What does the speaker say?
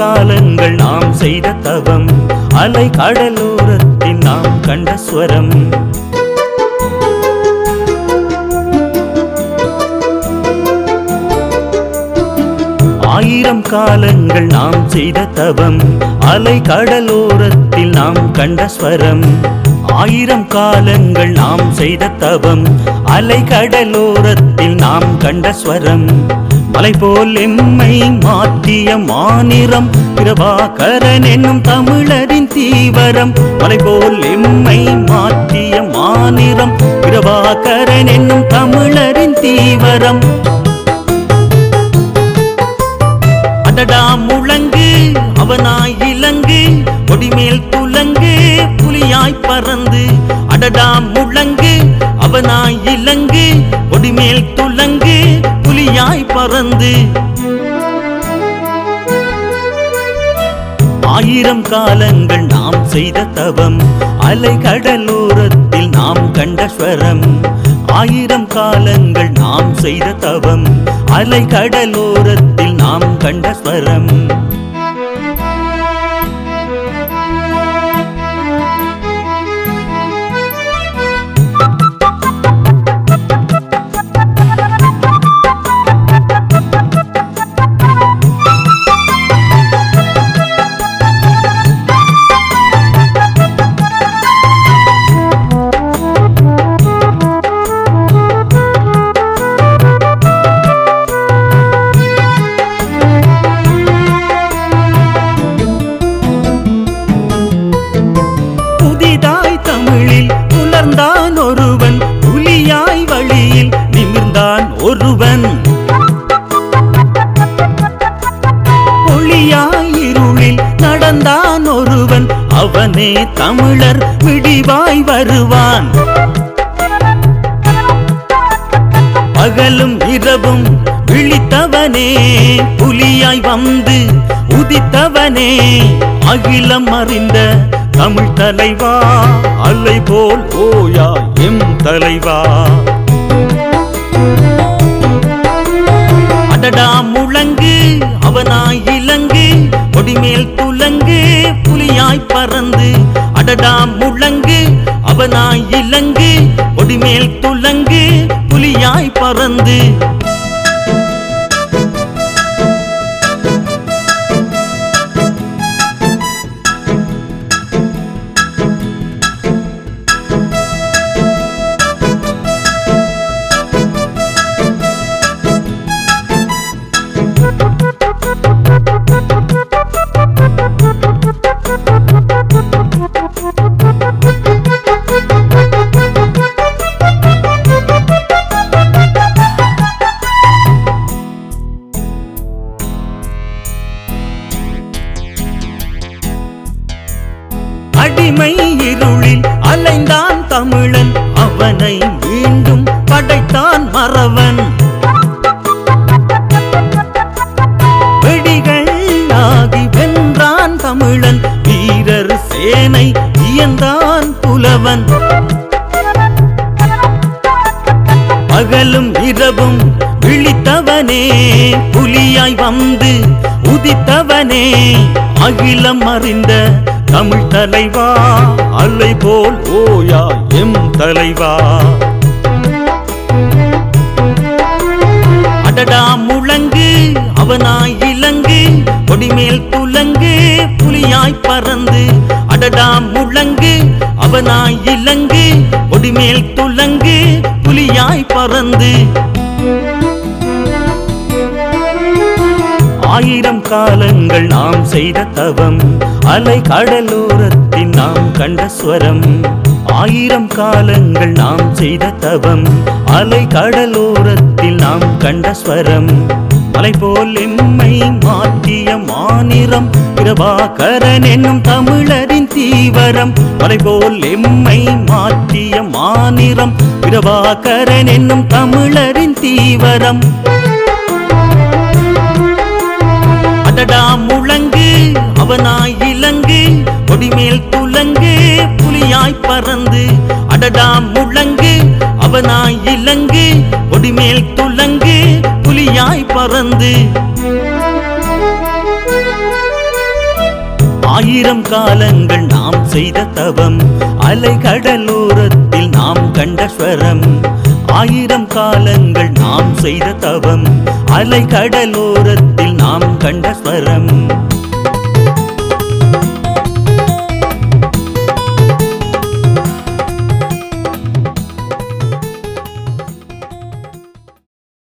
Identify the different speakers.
Speaker 1: காலங்கள் நாம் செய்த தவம் அலை கடலோரத்தில் நாம் கண்ட ஸ்வரம் ஆயிரம் காலங்கள் நாம் செய்த தவம் அலை கடலோரத்தில் நாம் கண்ட ஸ்வரம் ஆயிரம் காலங்கள் நாம் செய்த தவம் அலை கடலோரத்தில் நாம் கண்ட ஸ்வரம் மலை போல் எம்மை மாற்றிய மாநிறம் பிரபாகரன் என்னும் தமிழரின் தீவரம் மலை போல் எம்மை மாற்றிய மாநிறம் பிரபாகரன் என்னும் தமிழரின் தீவரம் அடடா முழங்கு அவனாய் இலங்கு கொடிமேல் துலங்கு புலியாய் பறந்து அடடா முழங்கு அவனாய் இலங்கு கொடிமேல் துலங்கு புலியாய் பறந்து ஆயிரம் காலங்கள் நாம் செய்த தவம் அலை கடலோரத்தில் நாம் கண்ட ஸ்வரம் ஆயிரம் காலங்கள் நாம் செய்த தவம் அலை கடலோரத்தில் நாம் கண்ட ஸ்வரம் புதிதாய் தமிழில் புலர்ந்தான் ஒருவன் புலியாய் வழியில் நிமிர்ந்தான் ஒருவன் ஒளியாய் இருளில் நடந்தான் ஒருவன் அவனே தமிழர் விடிவாய் வருவான் பகலும் இரவும் விழித்தவனே புலியாய் வந்து உதித்தவனே அகிலம் அறிந்த தமிழ் தலைவா அலை போல் ஓயா எம் தலைவா அடடா முழங்கு அவனாய் இலங்கு கொடிமேல் துலங்கு புலியாய் பறந்து அடடா முழங்கு அவனாய் இலங்கு கொடிமேல் துலங்கு புலியாய் பறந்து அடிமை இருளில் அலைந்தான் தமிழன் அவனை மீண்டும் படைத்தான் மறவன் வெடிகள் ஆகி வென்றான் தமிழன் வீரர் சேனை இயந்தான் புலவன் பகலும் இரவும் விழித்தவனே புலியாய் வந்து உதித்தவனே அகிலம் அறிந்த தமிழ் தலைவா அலை போல் ஓயா எம் தலைவா அடடா முழங்கு அவனாய் இலங்கு கொடிமேல் துலங்கு புலியாய் பறந்து அடடா முழங்கு அவனாய் இலங்கு கொடிமேல் துலங்கு புலியாய் பறந்து ஆயிரம் காலங்கள் நாம் செய்த தவம் அலை கடலோரத்தில் நாம் கண்ட ஸ்வரம் ஆயிரம் காலங்கள் நாம் செய்த தவம் அலை கடலோரத்தில் நாம் கண்ட ஸ்வரம் மலை போல் எம்மை மாற்றிய மாநிறம் பிரபாகரன் என்னும் தமிழரின் தீவரம் மலை போல் எம்மை மாற்றிய மாநிறம் பிரபாகரன் என்னும் தமிழரின் தீவரம் அடடா முழங்கு அவனாய் இலங்கு கொடிமேல் துலங்கு புலியாய் பறந்து அடடா முழங்கு அவனாய் இலங்கு கொடிமேல் துலங்கு புலியாய் பறந்து ஆயிரம் காலங்கள் நாம் செய்த தவம் அலை கடலோரத்தில் நாம் கண்ட ஸ்வரம் ஆயிரம் காலங்கள் நாம் செய்த தவம் அலை கடலோரத்தில் நாம் கண்ட ஸ்வரம்